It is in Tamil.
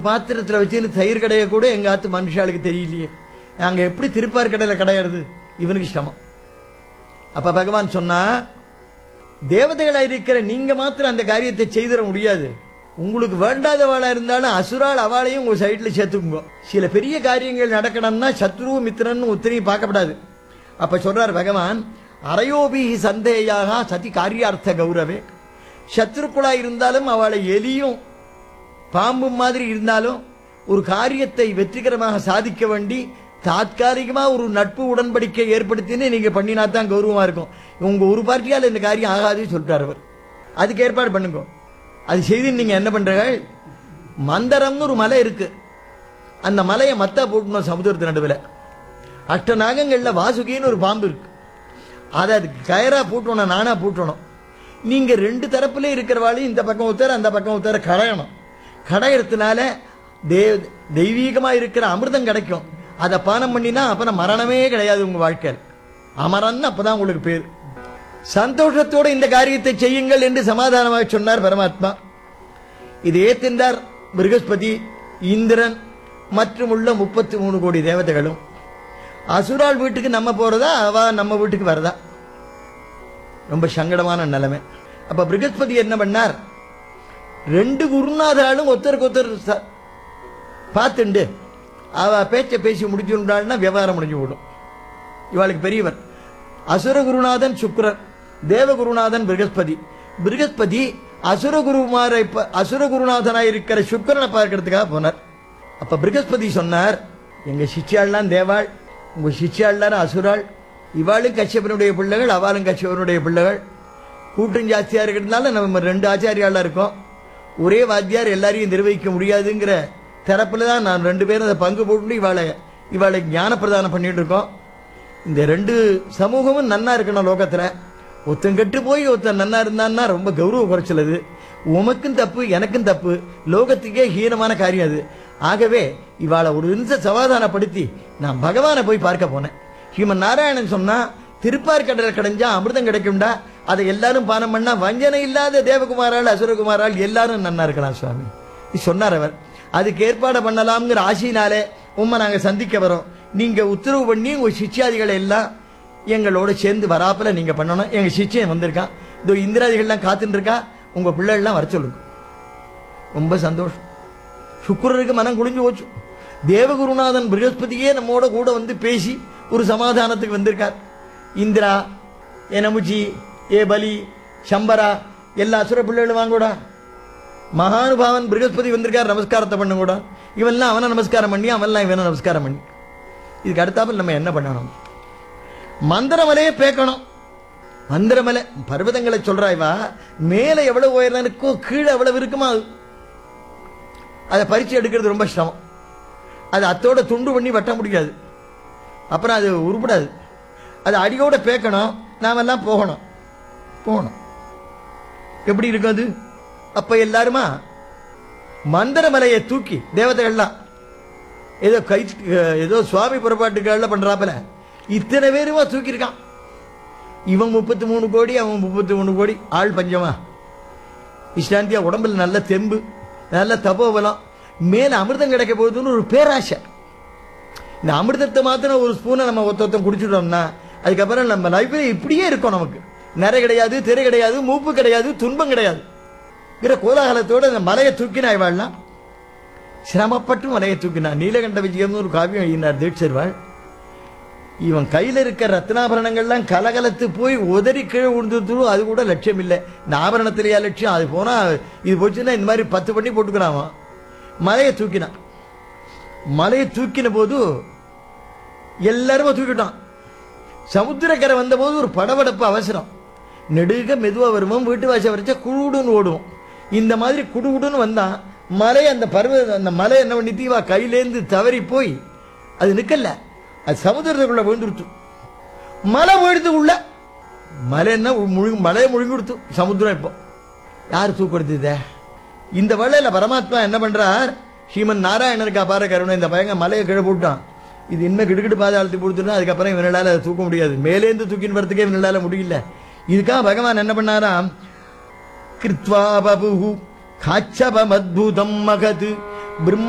பாத்திரத்துல வச்சு தயிர் கடைய கூட எங்க ஆத்து மனுஷாளுக்கு தெரியலையே நாங்க எப்படி திருப்பார் கடையில கடையிறது இவனுக்கு சிரமம் அப்ப பகவான் சொன்னா தேவதைகளா இருக்கிற நீங்க மாத்திரம் அந்த காரியத்தை செய்திட முடியாது உங்களுக்கு வேண்டாதவாளா இருந்தாலும் அசுரால் அவளையும் உங்க சைட்ல சேர்த்துக்குங்க சில பெரிய காரியங்கள் நடக்கணும்னா சத்ரு மித்திரன் உத்தரையும் பார்க்கப்படாது அப்ப சொல்றார் பகவான் அரையோபி சந்தேயாக சதி காரியார்த்த கௌரவே சத்ருக்குளா இருந்தாலும் அவளை எலியும் பாம்பு மாதிரி இருந்தாலும் ஒரு காரியத்தை வெற்றிகரமாக சாதிக்க வேண்டி தாத்காலிகமா ஒரு நட்பு உடன்படிக்கை ஏற்படுத்தின்னு நீங்க பண்ணினா தான் கௌரவமா இருக்கும் உங்க ஒரு பார்ட்டியால இந்த காரியம் ஆகாதுன்னு சொல்லிட்டார் அவர் அதுக்கு ஏற்பாடு பண்ணுங்க அது செய்து நீங்க என்ன பண்றீர்கள் மந்தரம்னு ஒரு மலை இருக்கு அந்த மலையை மத்தா போட்டணும் சமுதிரத்து நடுவில் அஷ்ட நாகங்கள்ல வாசுகின்னு ஒரு பாம்பு இருக்கு அதை அதுக்கு கயரா பூட்டணும் நானா பூட்டணும் நீங்க ரெண்டு தரப்புல இருக்கிறவாளையும் இந்த பக்கம் ஒருத்தர் அந்த பக்கம் ஒருத்தர் கடையணும் கடையறதுனால தேவ தெய்வீகமா இருக்கிற அமிர்தம் கிடைக்கும் அதை பானம் பண்ணினா அப்புறம் மரணமே கிடையாது உங்க வாழ்க்கையில் அமரன் அப்பதான் உங்களுக்கு பேர் சந்தோஷத்தோட இந்த காரியத்தை செய்யுங்கள் என்று சமாதானமாக சொன்னார் பரமாத்மா இது ஏத்தின்றார் பிருகஸ்பதி இந்திரன் மற்றும் உள்ள முப்பத்தி மூணு கோடி தேவதைகளும் அசுரால் வீட்டுக்கு நம்ம போறதா அவ நம்ம வீட்டுக்கு வரதா ரொம்ப சங்கடமான நிலைமை அப்ப பிருகஸ்பதி என்ன பண்ணார் ரெண்டு குருநாதராலும் ஒருத்தருக்கு ஒருத்தர் ச- பார்த்துண்டு அவ பேச்சை பேசி முடிச்சுட்டாள்னா விவகாரம் முடிஞ்சு விடும் இவளுக்கு பெரியவர் அசுர குருநாதன் சுக்கிரன் தேவ குருநாதன் பிருகஸ்பதி பிருகஸ்பதி அசுர குருமாரை ப- அசுர குருநாதனாய் இருக்கிற சுக்கிரனை பார்க்கறதுக்காக போனார் அப்ப பிருகஸ்பதி சொன்னார் எங்க சிஷ்யாள்லாம் தேவாள் உங்க சிஷ்யாள்லாம் அசுராள் இவாளும் கஷ்யப்பனுடைய பிள்ளைகள் அவளும் கஷ்யப்பனுடைய பிள்ளைகள் கூட்டம் ஜாஸ்தியா இருக்கிறதுனால நம்ம ரெண்டு ஆச்சாரியாளா இருக்கோம் ஒரே வாத்தியார் எல்லாரையும் நிர்வகிக்க முடியாதுங்கிற தரப்புல தான் நான் ரெண்டு பேரும் அதை பங்கு போட்டு இவாளை இவாளை ஞான பிரதானம் பண்ணிட்டு இருக்கோம் இந்த ரெண்டு சமூகமும் நன்னா இருக்கணும் லோகத்துல ஒருத்தன் கெட்டு போய் ஒருத்தன் நன்னா இருந்தான்னா ரொம்ப கௌரவ குறைச்சலது உமக்கும் தப்பு எனக்கும் தப்பு லோகத்துக்கே ஹீனமான காரியம் அது ஆகவே இவாளை ஒரு நிமிஷம் சமாதானப்படுத்தி நான் பகவானை போய் பார்க்க போனேன் ஸ்ரீமன் நாராயணன் சொன்னா திருப்பார் கடலை கடைஞ்சா அமிர்தம் கிடைக்கும்டா அதை எல்லாரும் பானம் பண்ணா வஞ்சனை இல்லாத தேவகுமாரால் அசுரகுமாரால் எல்லாரும் நன்னா இருக்கலாம் சுவாமி இது சொன்னார் அவர் அதுக்கு ஏற்பாடு பண்ணலாம்ங்கிற ஆசையினாலே உம்மை நாங்க சந்திக்க வரோம் நீங்க உத்தரவு பண்ணி உங்க சிஷ்யாதிகளை எல்லாம் எங்களோட சேர்ந்து வராப்புல நீங்க பண்ணணும் எங்க சிஷ்யன் வந்திருக்கான் இதோ இந்திராதிகள்லாம் காத்துட்டு இருக்கா உங்க பிள்ளைகள்லாம் வர சொல்லுங்க ரொம்ப சந்தோஷம் சுக்கிரருக்கு மனம் குளிஞ்சு போச்சு தேவகுருநாதன் பிரகஸ்பதியே நம்மோட கூட வந்து பேசி ஒரு சமாதானத்துக்கு வந்திருக்கார் இந்திரா ஏ நமுச்சி ஏ பலி சம்பரா எல்லா அசுர பிள்ளைகளும் வாங்கூடா மகானுபாவன் பிரகஸ்பதி வந்திருக்கார் நமஸ்காரத்தை பண்ணுங்கூடா இவெல்லாம் அவனை நமஸ்காரம் பண்ணி அவன்லாம் இவனை நமஸ்காரம் பண்ணி இதுக்கு அடுத்தாப்புல நம்ம என்ன பண்ணணும் மந்திரமலையே பேக்கணும் மந்திரமலை பர்வதங்களை சொல்றாய்வா மேலே எவ்வளவு உயரம் இருக்கோ கீழே எவ்வளவு இருக்குமா அது அதை பறிச்சு எடுக்கிறது ரொம்ப சிரமம் அது அத்தோட துண்டு பண்ணி வெட்ட முடியாது அப்புறம் அது உருப்படாது அது அடியோட பேக்கணும் நாமெல்லாம் போகணும் போகணும் எப்படி இருக்கும் அது அப்ப எல்லாருமா மந்திரமலையை தூக்கி தேவதைகள்லாம் ஏதோ கை ஏதோ சுவாமி புறப்பாட்டுக்கள்ல பண்றாப்புல இத்தனை பேருமா தூக்கியிருக்கான் இவன் முப்பத்தி மூணு கோடி அவன் முப்பத்தி மூணு கோடி ஆள் பஞ்சமா விஷ்டாந்தியா உடம்புல நல்ல தெம்பு நல்ல தபோபலம் மேல அமிர்தம் கிடைக்க போகுதுன்னு ஒரு பேராசை இந்த அமிர்தத்தை மாத்திரம் ஒரு ஸ்பூனை நம்ம ஒருத்த ஒருத்தன் குடிச்சிட்டோம்னா அதுக்கப்புறம் நம்ம லைஃப்ல இப்படியே இருக்கும் நமக்கு நிறை கிடையாது திரை கிடையாது மூப்பு கிடையாது துன்பம் கிடையாது இருக்கிற கோலாகலத்தோட இந்த மலையை தூக்கினா இவாள்லாம் சிரமப்பட்டு மலையை தூக்கினா நீலகண்ட விஜயம்னு ஒரு காவியம் எழுதினார் தீட்சர்வாள் இவன் கையில இருக்க ரத்னாபரணங்கள்லாம் கலகலத்து போய் உதறி கீழே விழுந்துட்டு அது கூட லட்சியம் இல்லை இந்த ஆபரணத்திலேயா லட்சியம் அது போனா இது போச்சுன்னா இந்த மாதிரி பத்து பண்ணி போட்டுக்கிறான் அவன். மலையை தூக்கினான் மலையை தூக்கின போது எல்லாருமே தூக்கிட்டான் சமுத்திரக்கரை வந்தபோது ஒரு படபடப்பு அவசரம் நெடுக மெதுவா வருவோம் வீட்டு வாசல் வரைச்சா குடுன்னு ஓடுவோம் இந்த மாதிரி குடுகுடுன்னு வந்தான் மலை அந்த பருவ அந்த மலை என்ன பண்ணி தீவா கையிலேந்து தவறி போய் அது நிக்கல அது சமுத்திரத்துக்குள்ள விழுந்துருச்சு மலை போயிடுத்து உள்ள மலை என்ன முழுங்க மலையை முழுங்கி கொடுத்து சமுத்திரம் இப்போ யார் தூக்கெடுத்து இத இந்த வேளையில பரமாத்மா என்ன பண்றார் ஸ்ரீமன் நாராயணனுக்கா பாரு கருணை இந்த பையங்க மலையை கீழே போட்டான் இது இன்னும் கிடுக்கிட்டு பாதாளத்து கொடுத்துனா அதுக்கப்புறம் இவனால அதை தூக்க முடியாது மேலேந்து தூக்கின்னு வரதுக்கே இவனால முடியல இதுக்காக பகவான் என்ன பண்ணாராம் கிருத்வா பபுஹு காச்சபமத்புதம் மகது பிரம்ம